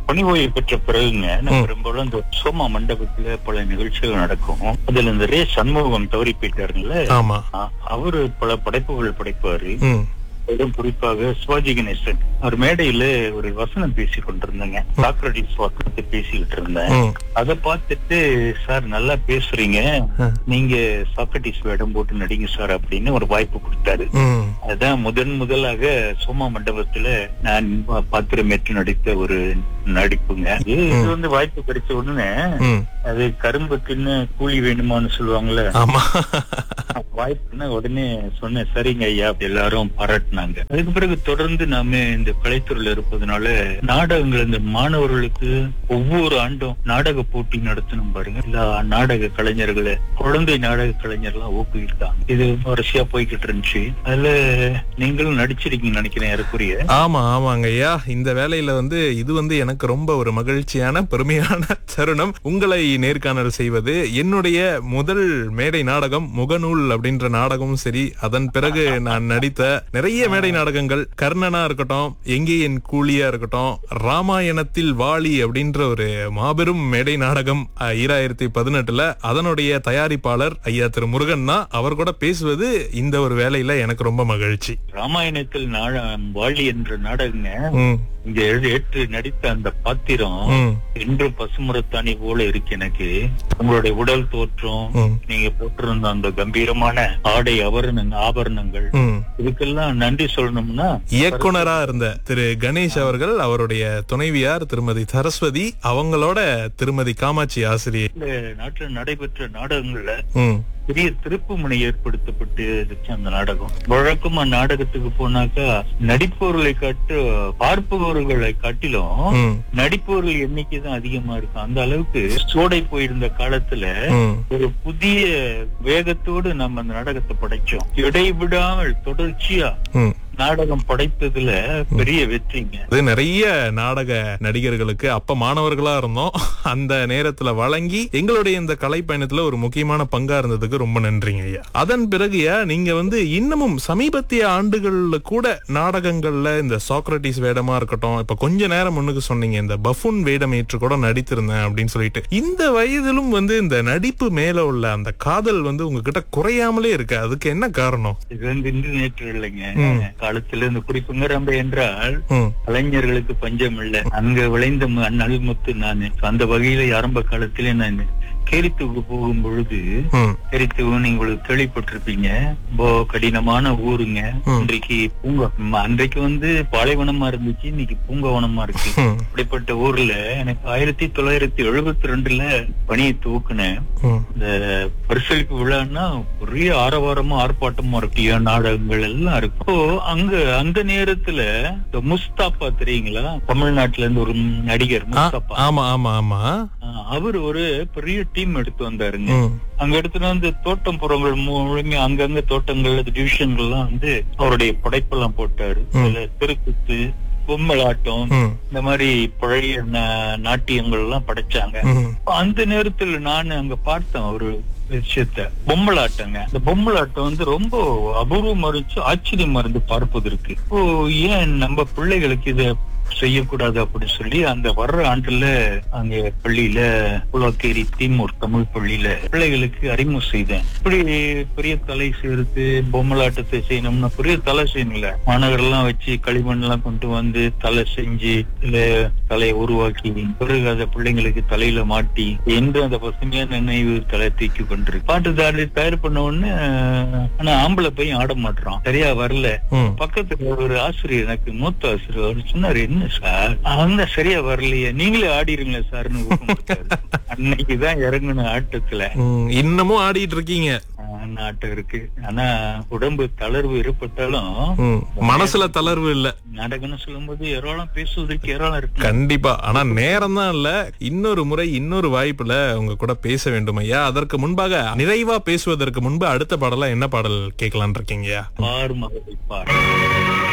பணி ஓய்வு பெற்ற பிறகுங்க நான் பெரும்பாலும் இந்த சோமா மண்டபத்துல பல நிகழ்ச்சிகள் நடக்கும் அதுல இந்த ரே சண்முகம் தவறி போயிட்டாருங்கள ஆமா அ- அவரு பல படைப்புகள் படைப்பாரு ம் அதுவும் குறிப்பாக சிவாஜி கணேசன் அவர் மேடையில ஒரு வசனம் பேசி கொண்டிருந்தேங்க சாக்ரடிஸ் வசனத்தை பேசிக்கிட்டு இருந்தேன் ம் அத பார்த்துட்டு சார் நல்லா பேசுறீங்க ஆ. நீங்க சாக்ரட்டிஸ் வேடம் போட்டு நடிங்க சார் அப்படின்னு ஒரு வாய்ப்பு கொடுத்தாரு ம் அதான் முதன் முதலாக சோமா மண்டபத்துல நான் பா- பாத்திரமேற்று நடித்த ஒரு நடிப்புங்க இது இது வந்து வாய்ப்பு கிடைச்ச உடனே ம் அது கரும்புக்குன்னு கூலி வேணுமான்னு சொல்லுவாங்கல்ல ஆமா வாய்ப்புன்னா உடனே சொன்னேன் சரிங்க ஐயா அப்படி எல்லாரும் பாராட்டினாங்க அதுக்கு பிறகு தொடர்ந்து நாம இந்த கலைத்துறையில இருப்பதனால நாடகங்கள் இந்த மாணவர்களுக்கு ஒவ்வொரு ஆண்டும் நாடக போட்டி நடத்தணும் பாருங்க எல்லா நாடக கலைஞர்களை குழந்தை நாடக கலைஞர்லாம் ஊக்குவித்தாங்க இது வரிசையா போய்கிட்டு இருந்துச்சு அதுல நீங்களும் நடிச்சிருக்கீங்க நினைக்கிறேன் ஏறக்குரிய ஆமா ஆமாங்க ஐயா இந்த வேலையில வந்து இது வந்து எனக்கு ரொம்ப ஒரு மகிழ்ச்சியான பெருமையான தருணம் உங்களை நேர்காணல் செய்வது என்னுடைய முதல் மேடை நாடகம் முகநூல் அப்படின்ற நாடகமும் சரி அதன் பிறகு நான் நடித்த நிறைய மேடை நாடகங்கள் கர்ணனா இருக்கட்டும் எங்கே என் கூலியா இருக்கட்டும் ராமாயணத்தில் வாலி அப்படின்ற ஒரு மாபெரும் மேடை நாடகம் அஹ், ஈராயிரத்தி பதினெட்டுல அதனுடைய தயாரிப்பாளர் ஐயா திரு முருகன் தான் அவர் கூட பேசுவது இந்த ஒரு வேலையில எனக்கு ரொம்ப மகிழ்ச்சி ராமாயணத்தில் நாட வாலி என்ற நாடகங்க ம் இங்க எழுதி ஏற்று நடித்த அந்த பாத்திரம் ம் இன்றும் பசுமரத்தாணி போல இருக்கு எனக்கு உங்களுடைய உடல் தோற்றம் ம் நீங்க போட்டிருந்த அந்த கம்பீரமான ஆடை ஆபரணங்க ஆபரணங்கள் ம். இதுக்கெல்லாம் நன்றி சொல்லணும்னா இயக்குனரா இருந்த திரு கணேஷ் அவர்கள் அவருடைய துணைவியார் திருமதி சரஸ்வதி அவங்களோட திருமதி காமாட்சி ஆசிரியை இந்த நாட்டுல நடைபெற்ற நாடகங்கள்ல ம் பெரிய திருப்புமுனை ஏற்படுத்தப்பட்டு இருந்துச்சு அந்த நாடகம் வழக்கமா நாடகத்துக்கு போனாக்கா நடிப்பவர்களை காட்டு பார்ப்பவர்களை காட்டிலும் ம் நடிப்பவர்கள் எண்ணிக்கை தான் அதிகமா இருக்கும் அந்த அளவுக்கு சோடை போயிருந்த காலத்துல ம் ஒரு புதிய வேகத்தோடு நம்ம அந்த நாடகத்தை படைச்சோம் இடைவிடாமல் தொடர்ச்சியா ம் நாடகம் படைத்ததுல பெரிய வெற்றிங்க அது நிறைய நாடக நடிகர்களுக்கு அப்ப மாணவர்களா இருந்தோம் அந்த நேரத்துல வழங்கி எங்களுடைய இந்த கலை பயணத்துல ஒரு முக்கியமான பங்கா இருந்ததுக்கு ரொம்ப நன்றிங்க ஐயா அதன் பிறகு ஐயா, நீங்க வந்து இன்னமும் சமீபத்திய ஆண்டுகள்ல கூட நாடகங்கள்ல இந்த சாக்ரட்டிஸ் வேடமா இருக்கட்டும் இப்ப கொஞ்ச நேரம் முன்னுக்கு சொன்னீங்க இந்த பஃபுன் வேடம் ஏற்று கூட நடித்திருந்தேன் அப்படின்னு சொல்லிட்டு இந்த வயதிலும் வந்து இந்த நடிப்பு மேல உள்ள அந்த காதல் வந்து உங்ககிட்ட குறையாமலே இருக்கு அதுக்கு என்ன காரணம் இது வந்து இன்று நேற்று இல்லைங்க காலத்துல இந்த குறிப்புங்க ரொம்ப என்றால் ம் கலைஞர்களுக்கு பஞ்சம் இல்ல அங்க விளைந்த மு- நல்முத்து நானு அந்த வகையில ஆரம்ப காலத்திலே நான் கேரித்துக்கு போகும் பொழுது ம் கேரித்துவு நீங்க உங்களுக்கு கேள்விப்பட்டிருப்பீங்க ரொம்ப கடினமான ஊருங்க இன்றைக்கு பூங்கா ம், அன்றைக்கு வந்து பாலைவனமா இருந்துச்சு இன்னைக்கு பூங்காவனமா இருக்கு ம் அப்படிப்பட்ட ஊர்ல எனக்கு ஆயிரத்தி தொள்ளாயிரத்தி எழுபத்தி ரெண்டுல பணியை துவக்குனேன் ம் இந்த பரிசளிப்பு விழான்னா பெரிய ஆரவாரமா ஆர்ப்பாட்டமா இருக்கு ஏன் நாடகங்கள் எல்லாம் இருக்கும் இப்போ அங்க அந்த நேரத்துல இந்த முஸ்தாபா தெரியுங்களா தமிழ்நாட்டுல இருந்து ஒரு நடிகர் ஆ, முஸ்தாபா ஆமா ஆமா ஆமா அவர் ஒரு பெரிய டீம் எடுத்து வந்தாருங்க ம் அங்க எடுத்துட்டு வந்து தோட்டம் புறங்கள் முழுங்க அங்கங்க தோட்டங்கள் டிவிஷன்கள்லாம் வந்து அவருடைய படைப்பெல்லாம் போட்டாரு அதுல தெருக்குத்து பொம்மலாட்டம் ம் இந்த மாதிரி பழைய நா- நாட்டியங்கள் எல்லாம் படைச்சாங்க ம் அந்த நேரத்துல நான் அங்க பார்த்தேன் ஒரு விஷயத்த பொம்மலாட்டங்க இந்த பொம்மலாட்டம் வந்து ரொம்ப அபூர்வமா இருந்துச்சு ஆச்சரியமா இருந்து பார்ப்பதற்கு இப்போ ஏன் நம்ம பிள்ளைகளுக்கு இத செய்யக்கூடாது அப்படின்னு சொல்லி அந்த வர்ற ஆண்டுல அங்க பள்ளியில புலாக்கேரி தீமூர் தமிழ் பள்ளியில பிள்ளைகளுக்கு அறிமுகம் செய்தேன் இப்படி பெரிய தலை சேர்த்து பொம்மலாட்டத்தை செய்யணும்னா பெரிய தலை செய்யணும்ல மாணவர் எல்லாம் வச்சு களிமண் எல்லாம் கொண்டு வந்து தலை செஞ்சு இல்ல தலையை உருவாக்கி பிறகு அதை பிள்ளைங்களுக்கு தலையில மாட்டி என்று அந்த பசுமையான நினைவு தலை தூக்கி கொண்டிருக்கு பாட்டுதாரி தயார் பண்ண உடனே ஆனா ஆம்பளை பையன் ஆட மாட்டான் சரியா வரல ம் பக்கத்துல ஒரு ஆசிரியர் எனக்கு மூத்த ஆசிரியர் அவர் சொன்னாரு என்ன சார் அவங்க சரியா வரலையே நீங்களே ஆடிருங்க சார்னு ஊக்கம் கொடுத்தாரு. அன்னைக்குதான் இறங்குன ஆட்டத்துல ம், இன்னமும் ஆடிட்டு இருக்கீங்க ஆஹ், ஆட்டம் இருக்கு ஆனா உடம்பு தளர்வு ஏற்பட்டாலும் ம், மனசுல தளர்வு இல்ல நாடகம்னு சொல்லும்போது ஏராளம் பேசுவதற்கு ஏராளம் இருக்கு கண்டிப்பா ஆனா நேரம் தான் இல்ல இன்னொரு முறை இன்னொரு வாய்ப்புல உங்க கூட பேச வேண்டும் ஐயா அதற்கு முன்பாக நிறைவா பேசுவதற்கு முன்பு அடுத்த பாடலா என்ன பாடல் கேட்கலான் இருக்கீங்கய்யா பார் மகளை பார்